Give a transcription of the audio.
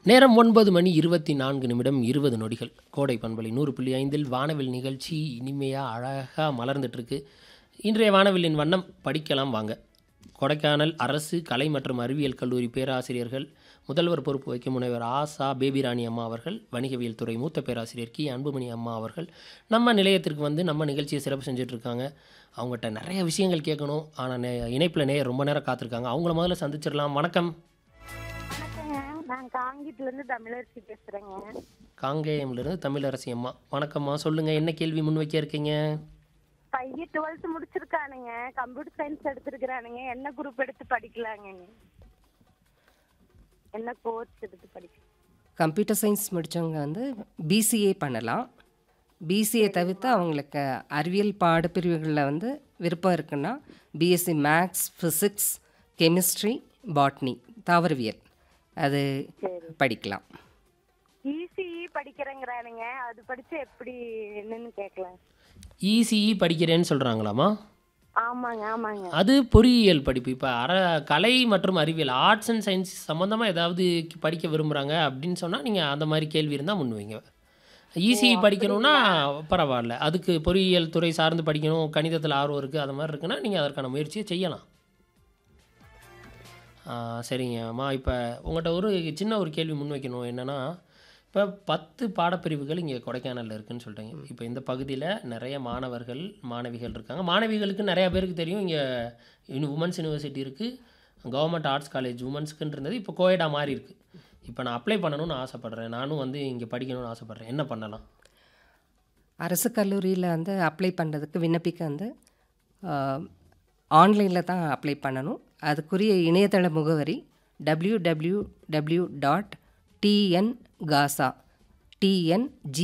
நேரம் ஒன்பது மணி இருபத்தி நான்கு நிமிடம் இருபது நொடிகள் கோடை பண்பலை நூறு புள்ளி ஐந்தில் வானவில் நிகழ்ச்சி இனிமையாக அழகாக மலர்ந்துட்டுருக்கு இன்றைய வானவில்லின் வண்ணம் படிக்கலாம் வாங்க கொடைக்கானல் அரசு கலை மற்றும் அறிவியல் கல்லூரி பேராசிரியர்கள் முதல்வர் பொறுப்பு வைக்கும் முனைவர் ஆசா பேபிராணி அம்மா அவர்கள் வணிகவியல் துறை மூத்த பேராசிரியர் கி அன்புமணி அம்மா அவர்கள் நம்ம நிலையத்திற்கு வந்து நம்ம நிகழ்ச்சியை சிறப்பு செஞ்சுட்டு இருக்காங்க அவங்ககிட்ட நிறைய விஷயங்கள் கேட்கணும் ஆனால் நே இணைப்பில் நேயர் ரொம்ப நேரம் காத்திருக்காங்க அவங்கள முதல்ல சந்திச்சிடலாம் வணக்கம் வணக்கங்க நான் காங்கிட்ல இருந்து தமிழரசி பேசுறேங்க காங்கேயம்லேருந்து தமிழரசி அம்மா வணக்கம்மா சொல்லுங்கள் என்ன கேள்வி முன்வைக்க இருக்கீங்க பையன் டுவெல்த் முடிச்சிருக்கானுங்க கம்ப்யூட்டர் சயின்ஸ் எடுத்திருக்கிறானுங்க என்ன குரூப் எடுத்து படிக்கலாங்க என்ன கோர்ஸ் எடுத்து படிக்கலாம் கம்ப்யூட்டர் சயின்ஸ் முடித்தவங்க வந்து பிசிஏ பண்ணலாம் பிசிஏ தவிர்த்து அவங்களுக்கு அறிவியல் பாடப்பிரிவுகளில் வந்து விருப்பம் இருக்குன்னா BSc maths physics chemistry botany தாவரவியல் அது படிக்கலாம் இசிஇ படிக்கிறேங்கிறானுங்க அது படிச்சு எப்படி என்னன்னு கேட்கலாம் இசிஇ படிக்கிறேன்னு சொல்கிறாங்களாம்மா ஆமாங்க ஆமாங்க அது பொறியியல் படிப்பு இப்போ அற கலை மற்றும் அறிவியல் ஆர்ட்ஸ் அண்ட் சயின்ஸ் சம்மந்தமாக ஏதாவது படிக்க விரும்புகிறாங்க அப்படின்னு சொன்னால் நீங்கள் அந்த மாதிரி கேள்வி இருந்தால் முன்வைங்க இசிஇ படிக்கணும்னா பரவாயில்ல அதுக்கு பொறியியல் துறை சார்ந்து படிக்கணும் கணிதத்தில் ஆர்வம் இருக்குது அது மாதிரி இருக்குன்னா நீங்கள் அதற்கான முயற்சியை செய்யலாம் ஆ, சரிங்கம்மா இப்போ உங்கள்கிட்ட ஒரு சின்ன ஒரு கேள்வி முன்வைக்கணும் என்னென்னா இப்போ பத்து பாடப்பிரிவுகள் இங்கே கொடைக்கானலில் இருக்குன்னு சொல்கிறீங்க இப்போ இந்த பகுதியில் நிறைய மாணவர்கள் மாணவிகள் இருக்காங்க மாணவிகளுக்கு நிறைய பேருக்கு தெரியும் இங்கே யூனி உமன்ஸ் யூனிவர்சிட்டி இருக்குது கவர்மெண்ட் ஆர்ட்ஸ் காலேஜ் உமன்ஸ்க்குன்னு இருந்தது இப்போ கோயடா மாறி இருக்குது இப்போ நான் அப்ளை பண்ணணும்னு ஆசைப்பட்றேன் நானும் வந்து இங்கே படிக்கணும்னு ஆசைப்பட்றேன் என்ன பண்ணலாம் அரசு கல்லூரியில் வந்து அப்ளை பண்ணுறதுக்கு விண்ணப்பிக்க வந்து ஆன்லைனில் தான் அப்ளை பண்ணணும் அதுக்குரிய இணையதள முகவரி www.tngaza டாட் டிஎன்